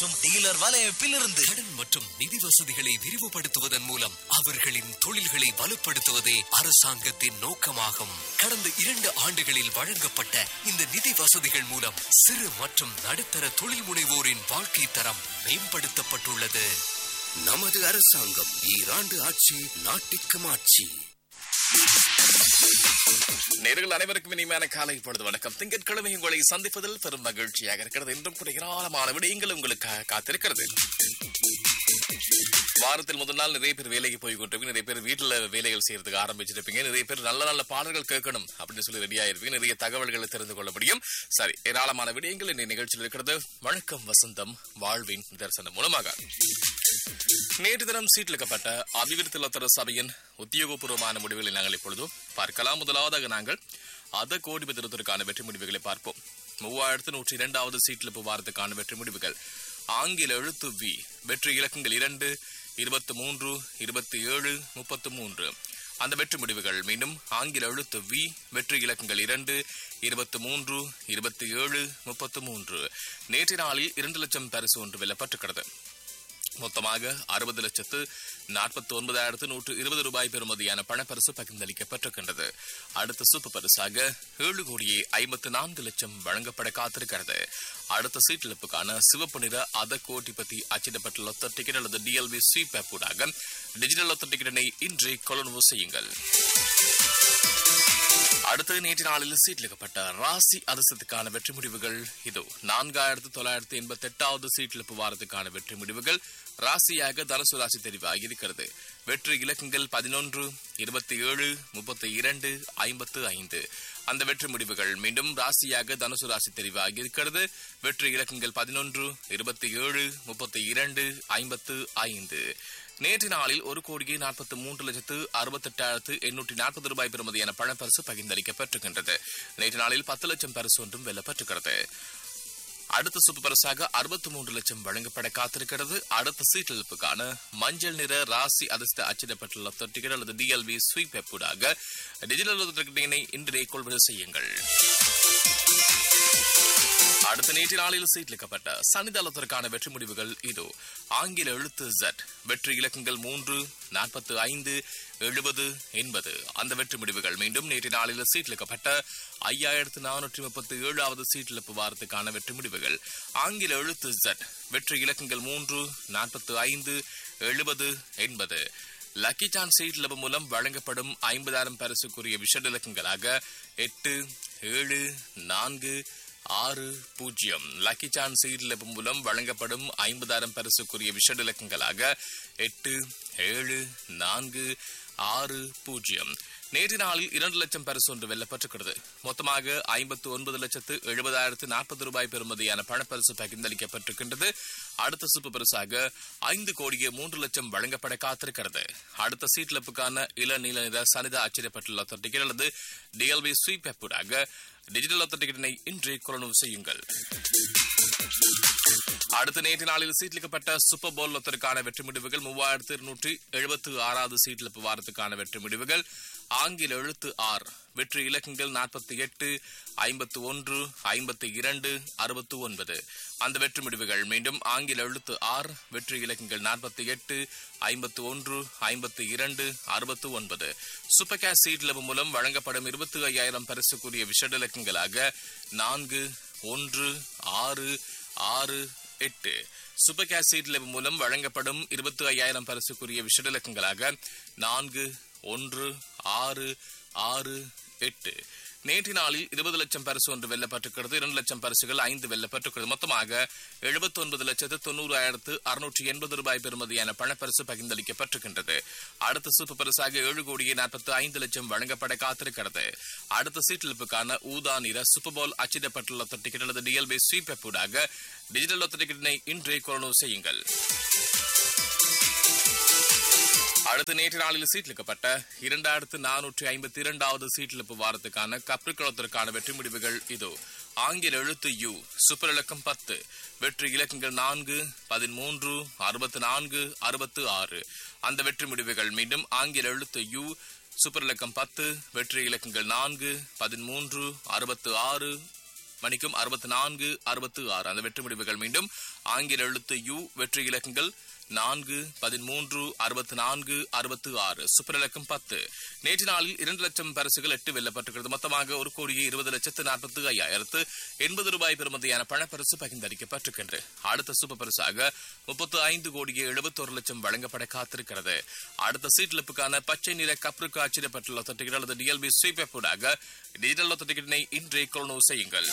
மற்றும் டீலர் வலையமைப்பில் இருந்து கடன் மற்றும் நிதி வசதிகளை விரிவுபடுத்துவதன் மூலம் அவர்களின் தொழில்களை வலுப்படுத்துவதே அரசாங்கத்தின் நோக்கமாகும் கடந்த இரண்டு ஆண்டுகளில் வழங்கப்பட்ட இந்த நிதி வசதிகள் மூலம் சிறு மற்றும் நடுத்தர தொழில் முனைவோரின் வாழ்க்கை தரம் மேம்படுத்தப்பட்டுள்ளது நமது அரசாங்கம் ஈராண்டு ஆட்சி நாட்டிற்கு மாட்சி நேர்கள் அனைவருக்கும் இனிமையான காலை பொழுது வணக்கம் திங்கட்கிழமை உங்களை சந்திப்பதில் பெரும் மகிழ்ச்சியாக இருக்கிறது இன்றும் கூட ஏராளமான விடயங்கள் உங்களுக்காக காத்திருக்கிறது வாரத்தில் முதல் நாள் நிறைய பேர் வேலைக்கு போய் கொண்டிருப்பீங்க நிறைய பேர் வீட்டுல வேலைகள் செய்யறதுக்கு ஆரம்பிச்சிருப்பீங்க நிறைய பேர் நல்ல நல்ல பாடல்கள் கேட்கணும் அப்படின்னு சொல்லி ரெடியா இருப்பீங்க நிறைய தகவல்களை தெரிந்து கொள்ள முடியும் சரி ஏராளமான விடயங்கள் இந்த நிகழ்ச்சியில் இருக்கிறது வணக்கம் வசந்தம் வாழ்வின் நிதர்சனம் மூலமாக நேற்று தினம் சீட்டிலிக்கப்பட்ட அபிவிருத்தி லத்தர சபையின் உத்தியோகபூர்வமான முடிவுகளை நாங்கள் இப்பொழுது பார்க்கலாம் முதலாவதாக நாங்கள் அத கோடி பெறுவதற்கான வெற்றி முடிவுகளை பார்ப்போம் மூவாயிரத்து நூற்றி இரண்டாவது சீட்டில் வாரத்துக்கான வெற்றி முடிவுகள் ஆங்கில எழுத்து வி வெற்றி இலக்கங்கள் இரண்டு இருபத்தி மூன்று இருபத்தி ஏழு முப்பத்து மூன்று அந்த வெற்றி முடிவுகள் மீண்டும் ஆங்கில எழுத்து வி வெற்றி இலக்கங்கள் இரண்டு இருபத்தி மூன்று இருபத்தி ஏழு முப்பத்து மூன்று நேற்று நாளில் இரண்டு லட்சம் பரிசு ஒன்று வெல்லப்பட்டிருக்கிறது மொத்தமாக அறுபது லட்சத்து நாற்பத்தி ஒன்பதாயிரத்து நூற்று இருபது ரூபாய் பெறுமதியான பணப்பரிசு பகிர்ந்தளிக்கப்பட்டிருக்கின்றது அடுத்த சூப்பர் பரிசாக ஏழு கோடியே ஐம்பத்து நான்கு லட்சம் வழங்கப்பட காத்திருக்கிறது அடுத்த சீட்டிழப்புக்கான சிவப்பு நிற அத கோட்டி பத்தி அச்சிடப்பட்ட லொத்த டிக்கெட் அல்லது டிஎல்பி ஸ்வீப் ஆப் ஊடாக டிஜிட்டல் லொத்த டிக்கெட்டினை இன்றே கொள்ளுணவு செய்யுங்கள் அடுத்து நேற்று நாளில் சீட்டிலிக்கப்பட்ட ராசி அதிர்ஷ்டத்துக்கான வெற்றி முடிவுகள் இதோ நான்காயிரத்து தொள்ளாயிரத்து எண்பத்தி எட்டாவது சீட்டிழப்பு வாரத்துக்கான வெற்றி முடிவுகள் ராசியாக தனுசு ராசி தெரிவாகி இருக்கிறது வெற்றி இலக்கங்கள் பதினொன்று இருபத்தி ஏழு முப்பத்தி இரண்டு ஐம்பத்து ஐந்து அந்த வெற்றி முடிவுகள் மீண்டும் ராசியாக தனுசு ராசி தெரிவாகி இருக்கிறது வெற்றி இலக்கங்கள் பதினொன்று இருபத்தி ஏழு முப்பத்தி இரண்டு ஐம்பத்து ஐந்து நேற்று நாளில் ஒரு கோடியே நாற்பத்தி மூன்று லட்சத்து அறுபத்தெட்டாயிரத்து எண்ணூற்றி நாற்பது ரூபாய் பெறுமதியான பணப்பரிசு பகிர்ந்தளிக்கப்பட்டிருக்கின்றது நேற்று நாளில் பத்து லட்சம் பரிசு ஒன்றும் வெல்லப்பட்டிருக்கிறது அடுத்த சூப்பர் பரிசாக அறுபத்தி மூன்று லட்சம் வழங்கப்பட காத்திருக்கிறது அடுத்த சீட்டெழுப்புக்கான மஞ்சள் நிற ராசி அதிர்ஷ்ட அச்சிடப்பட்டுள்ள தொட்டிகள் அல்லது டிஎல்வி ஸ்வீப் எப்பூடாக டிஜிட்டல் டிக்கெட்டினை இன்றே கொள்வது செய்யுங்கள் அடுத்த நேற்று நாளில் சீட்லிக்கப்பட்ட சனிதளத்திற்கான வெற்றி முடிவுகள் இதோ ஆங்கில எழுத்து ஜட் வெற்றி இலக்கங்கள் மூன்று நாற்பத்து ஐந்து எழுபது எண்பது அந்த வெற்றி முடிவுகள் மீண்டும் நேற்று நாளில் சீட்லிக்கப்பட்ட ஐயாயிரத்து நானூற்றி முப்பத்தி ஏழாவது சீட்டிழப்பு வாரத்துக்கான வெற்றி முடிவுகள் ஆங்கில எழுத்து ஜட் வெற்றி இலக்கங்கள் மூன்று நாற்பத்து ஐந்து எழுபது எண்பது லக்கி சான்ஸ் சீட்லபு மூலம் வழங்கப்படும் ஐம்பதாயிரம் பரிசுக்குரிய விஷட இலக்கங்களாக எட்டு ஏழு நான்கு ஆறு பூஜ்ஜியம் லக்கி சான்ஸ் சீட்லபு மூலம் வழங்கப்படும் ஐம்பதாயிரம் பரிசுக்குரிய விஷட இலக்கங்களாக எட்டு ஏழு நான்கு ஆறு பூஜ்ஜியம் நேற்று நாளில் இரண்டு லட்சம் பரிசு ஒன்று வெல்லப்பட்டிருக்கிறது மொத்தமாக ஐம்பத்து ஒன்பது லட்சத்து எழுபதாயிரத்து நாற்பது ரூபாய் பெறுமதியான பணப்பரிசு பகிர்ந்தளிக்கப்பட்டிருக்கின்றது அடுத்த சூப்பர் பரிசாக ஐந்து கோடியே மூன்று லட்சம் வழங்கப்பட காத்திருக்கிறது அடுத்த சீட்லப்புக்கான இள நீல நிற சனிதா அச்சிடப்பட்டுள்ள டிக்கெட் அல்லது டிஎல்பி ஸ்வீப் ஆப்பூடாக டிஜிட்டல் டிக்கெட்டினை இன்றே கொள்ளவு செய்யுங்கள் அடுத்த நேற்று நாளில் சீட்லிக்கப்பட்ட சூப்பர் போல் லொத்தருக்கான வெற்றி முடிவுகள் மூவாயிரத்து இருநூற்றி எழுபத்து ஆறாவது சீட்லிப்பு வாரத்துக்கான வெற்றி முடிவுகள் ஆங்கில எழுத்து ஆர் வெற்றி இலக்கங்கள் நாற்பத்தி எட்டு ஐம்பத்து ஒன்று ஐம்பத்தி இரண்டு அறுபத்து ஒன்பது அந்த வெற்றி முடிவுகள் மீண்டும் ஆங்கில எழுத்து ஆர் வெற்றி இலக்கங்கள் நாற்பத்தி எட்டு ஐம்பத்து ஒன்று ஐம்பத்தி இரண்டு அறுபத்து ஒன்பது சூப்பர் கேஷ் சீட் லெவல் மூலம் வழங்கப்படும் இருபத்தி ஐயாயிரம் பரிசுக்குரிய விஷட இலக்கங்களாக நான்கு ஒன்று ஆறு ஆறு எட்டு சூப்பர் கேஷ் சீட் லெவல் மூலம் வழங்கப்படும் இருபத்தி ஐயாயிரம் பரிசுக்குரிய விஷட இலக்கங்களாக நான்கு ஒன்று ஆறு ஆறு எட்டு நேற்று நாளில் இருபது லட்சம் பரிசு ஒன்று வெல்லப்பட்டிருக்கிறது இரண்டு லட்சம் பரிசுகள் ஐந்து வெல்லப்பட்டிருக்கிறது மொத்தமாக எழுபத்தி ஒன்பது லட்சத்து தொண்ணூறாயிரத்து அறுநூற்றி எண்பது ரூபாய் பெறுமதியான பணப்பரிசு பகிர்ந்தளிக்கப்பட்டிருக்கின்றது அடுத்த சூப்பர் பரிசாக ஏழு கோடியே நாற்பத்தி ஐந்து லட்சம் வழங்கப்பட காத்திருக்கிறது அடுத்த சீட்டிழப்புக்கான ஊதா நிற சூப்பர் பால் அச்சிடப்பட்டுள்ள டிக்கெட் அல்லது டிஎல்பி ஸ்வீப் ஊடாக டிஜிட்டல் ஒத்த டிக்கெட்டினை இன்றே கொரோனோ செய்யுங்கள் அடுத்து நேற்று நாளில் சீட்லிக்கப்பட்ட இரண்டாயிரத்து நானூற்றி ஐம்பத்தி இரண்டாவது சீட்டிழப்பு வாரத்துக்கான கப்ரிக்குளத்திற்கான வெற்றி முடிவுகள் இதோ ஆங்கில எழுத்து யு சூப்பர் இலக்கம் பத்து வெற்றி இலக்கங்கள் நான்கு பதிமூன்று அறுபத்து நான்கு அறுபத்து ஆறு அந்த வெற்றி முடிவுகள் மீண்டும் ஆங்கில எழுத்து யு சூப்பர் இலக்கம் பத்து வெற்றி இலக்கங்கள் நான்கு பதிமூன்று அறுபத்து ஆறு மணிக்கும் அறுபத்தி நான்கு அறுபத்து ஆறு அந்த வெற்றி முடிவுகள் மீண்டும் ஆங்கில எழுத்து யு வெற்றி இலக்கங்கள் நான்கு பதிமூன்று அறுபத்தி நான்கு அறுபத்து ஆறு சூப்பர் இலக்கம் பத்து நேற்று நாளில் இரண்டு லட்சம் பரிசுகள் எட்டு வெல்லப்பட்டிருக்கிறது மொத்தமாக ஒரு கோடியே இருபது லட்சத்து நாற்பத்து ஐயாயிரத்து எண்பது ரூபாய் பெறுமதியான பணப்பரிசு பகிர்ந்தளிக்கப்பட்டிருக்கின்றது அடுத்த சூப்பர் பரிசாக முப்பத்து ஐந்து கோடியே எழுபத்தொரு லட்சம் வழங்கப்பட காத்திருக்கிறது அடுத்த சீட்லிப்புக்கான பச்சை நிற கப்ருக்கு அச்சிடப்பட்டுள்ள தொட்டிகள் அல்லது டிஎல்பி ஸ்வீப்பூடாக டிஜிட்டல் தொட்டிகளினை இன்றே கொள்ளுணவு செய்யுங்கள்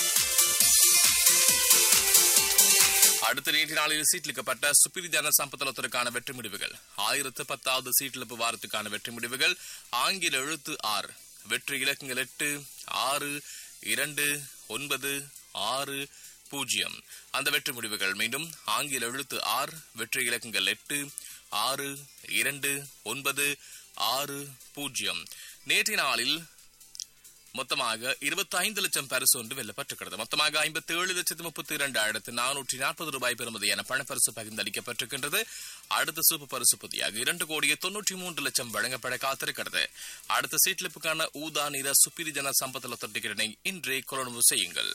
அடுத்த நேற்று நாளில் சீட்லிக்கப்பட்ட சுப்பிரி ஜன சம்பத்தலத்திற்கான வெற்றி முடிவுகள் ஆயிரத்து பத்தாவது சீட்டிழப்பு வாரத்துக்கான வெற்றி முடிவுகள் ஆங்கில எழுத்து ஆர் வெற்றி இலக்கங்கள் எட்டு ஆறு இரண்டு ஒன்பது ஆறு பூஜ்ஜியம் அந்த வெற்றி முடிவுகள் மீண்டும் ஆங்கில எழுத்து ஆர் வெற்றி இலக்கங்கள் எட்டு ஆறு இரண்டு ஒன்பது ஆறு பூஜ்ஜியம் நேற்றைய நாளில் மொத்தமாக இருபத்தி ஐந்து லட்சம் பரிசு ஒன்று வெல்லப்பட்டிருக்கிறது மொத்தமாக ஐம்பத்தி ஏழு லட்சத்து முப்பத்தி இரண்டாயிரத்து நானூற்றி நாற்பது ரூபாய் பெறுமதியான பணப்பரிசு பகிர்ந்தளிக்கப்பட்டிருக்கின்றது அடுத்த சூப்பர் பரிசு புதியாக இரண்டு கோடியே தொன்னூற்றி மூன்று லட்சம் வழங்கப்பட காத்திருக்கிறது அடுத்த சீட்லிப்புக்கான ஊதா நிற சுப்பிரி ஜன சம்பத்தல தொட்டிகளை இன்றே கொள்ளுணவு செய்யுங்கள்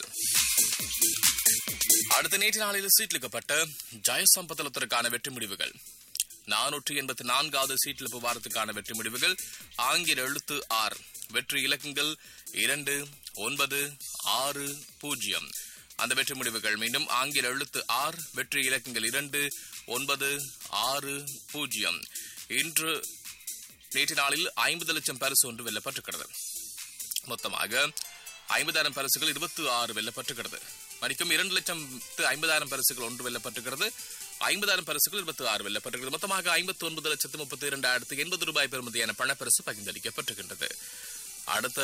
அடுத்த நேற்று நாளில் சீட்லிக்கப்பட்ட ஜெயசம்பத்தலத்திற்கான வெற்றி முடிவுகள் நானூற்றி எண்பத்தி நான்காவது சீட்டிழப்பு வாரத்துக்கான வெற்றி முடிவுகள் ஆங்கில எழுத்து ஆர் வெற்றி இலக்கங்கள் இரண்டு ஒன்பது ஆறு பூஜ்ஜியம் அந்த வெற்றி முடிவுகள் மீண்டும் ஆங்கில எழுத்து ஆர் வெற்றி இலக்கங்கள் இரண்டு ஒன்பது ஆறு பூஜ்ஜியம் இன்று நேற்று நாளில் ஐம்பது லட்சம் பரிசு ஒன்று வெல்லப்பட்டிருக்கிறது மொத்தமாக ஐம்பதாயிரம் பரிசுகள் இருபத்தி ஆறு வெல்லப்பட்டிருக்கிறது மணிக்கும் இரண்டு லட்சம் ஐம்பதாயிரம் பரிசுகள் ஒன்று வெல்லப்பட்டிருக்கிறது ஐம்பதாயிரம் பரிசுகள் இருபத்தி ஆறு வெல்லப்பட்டிருக்கிறது மொத்தமாக ஐம்பத்தி ஒன்பது லட்சத்து முப்பத்தி இரண்டாயிரத்து எண்பது ரூபாய் பெறுமதியான பணப்பரிசு பகிர்ந்தளிக்கப்பட்டிருக்கின்றது அடுத்த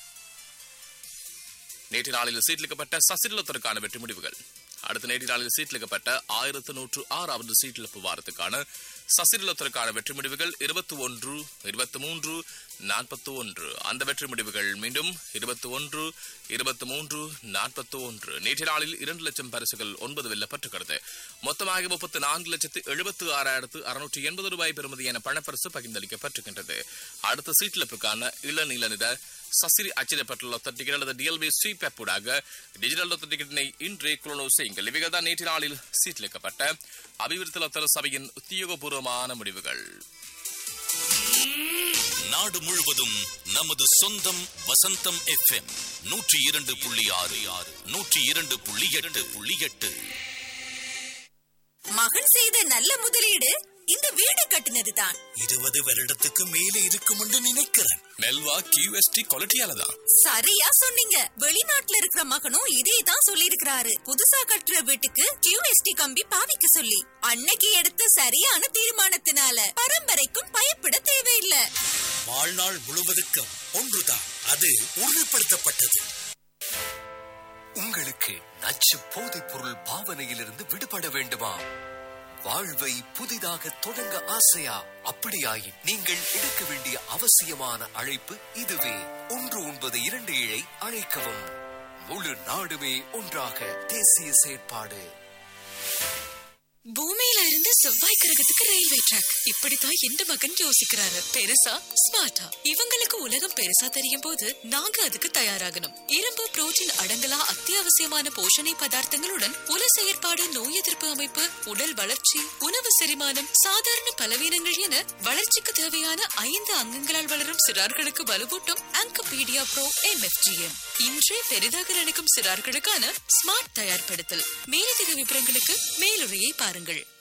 நேற்று நாளில் சீட்லிக்கப்பட்ட சசிலத்திற்கான வெற்றி முடிவுகள் அடுத்த நேற்று நாளில் சீட்லிக்கப்பட்ட ஆயிரத்து நூற்று ஆறாவது சீட்டிழப்பு வாரத்துக்கான சசிலத்திற்கான வெற்றி முடிவுகள் இருபத்தி ஒன்று இருபத்தி மூன்று நாற்பத்தி ஒன்று அந்த வெற்றி முடிவுகள் மீண்டும் இருபத்தி ஒன்று இருபத்தி மூன்று நாற்பத்தி ஒன்று நேற்று நாளில் இரண்டு லட்சம் பரிசுகள் ஒன்பது வெல்லப்பட்டிருக்கிறது மொத்தமாக முப்பத்தி நான்கு லட்சத்து எழுபத்து ஆறாயிரத்து அறுநூற்றி எண்பது ரூபாய் பெறுமதியான பணப்பரிசு பகிர்ந்தளிக்கப்பட்டிருக்கின்றது அடுத்த சீட்லிப்புக்கான இளநீல நிற சசிரி அச்சிடப்பட்டுள்ள தொட்டிகள் அல்லது டிஎல்பி ஸ்வீப் ஊடாக டிஜிட்டல் தொட்டிகளினை இன்றே குழுனவு செய்யுங்கள் இவைகள் தான் நேற்று நாளில் சீட்லிக்கப்பட்ட அபிவிருத்தி லத்தர சபையின் உத்தியோகபூர்வமான முடிவுகள் நாடு முழுவதும் நமது சொந்தம் வசந்தம் எஃப்எம் நூற்றி இரண்டு புள்ளி ஆறு ஆறு நூற்றி இரண்டு புள்ளி எட்டு புள்ளி எட்டு மகன் செய்த நல்ல முதலீடு இந்த வீடு கட்டினதுதான் இருபது வருடத்துக்கு மேலே இருக்கும் என்று நினைக்கிறேன் மெல்வா கியூஎஸ்டி குவாலிட்டியால தான் சரியா சொன்னீங்க வெளிநாட்டுல இருக்கிற மகனும் இதே தான் சொல்லியிருக்கிறாரு புதுசா கட்டுற வீட்டுக்கு கியூஎஸ்டி கம்பி பாவிக்க சொல்லி அன்னைக்கு எடுத்த சரியான தீர்மானத்தினால பரம்பரைக்கும் பயப்பட தேவையில்லை வாழ்நாள் முழுவதுக்கும் ஒன்றுதான் அது உறுதிப்படுத்தப்பட்டது உங்களுக்கு நச்சு போதைப் பொருள் பாவனையிலிருந்து விடுபட வேண்டுமா வாழ்வை புதிதாக தொடங்க ஆசையா அப்படியாயின் நீங்கள் எடுக்க வேண்டிய அவசியமான அழைப்பு இதுவே ஒன்று ஒன்பது இரண்டு ஏழை அழைக்கவும் முழு நாடுமே ஒன்றாக தேசிய செயற்பாடு பூமியில இருந்து செவ்வாய் கிரகத்துக்கு ரயில்வே ட்ராக் இப்படித்தான் எந்த மகன் யோசிக்கிறாரு பெருசா ஸ்மார்ட்டா இவங்களுக்கு உலகம் பெருசா தெரியும் போது நாங்க அதுக்கு தயாராகணும் இரும்பு புரோட்டீன் அடங்கலா அத்தியாவசியமான போஷணை பதார்த்தங்களுடன் உல செயற்பாடு நோய் எதிர்ப்பு அமைப்பு உடல் வளர்ச்சி உணவு செரிமானம் சாதாரண பலவீனங்கள் என வளர்ச்சிக்கு தேவையான ஐந்து அங்கங்களால் வளரும் சிறார்களுக்கு வலுவூட்டும் ஆங்கபீடியா ப்ரோ எம்எஃப்ஜிஎம் இன்றே பெரிதாக நினைக்கும் சிறார்களுக்கான ஸ்மார்ட் தயார்படுத்தல் மேலதிக விவரங்களுக்கு மேலுரையை பாருங்கள்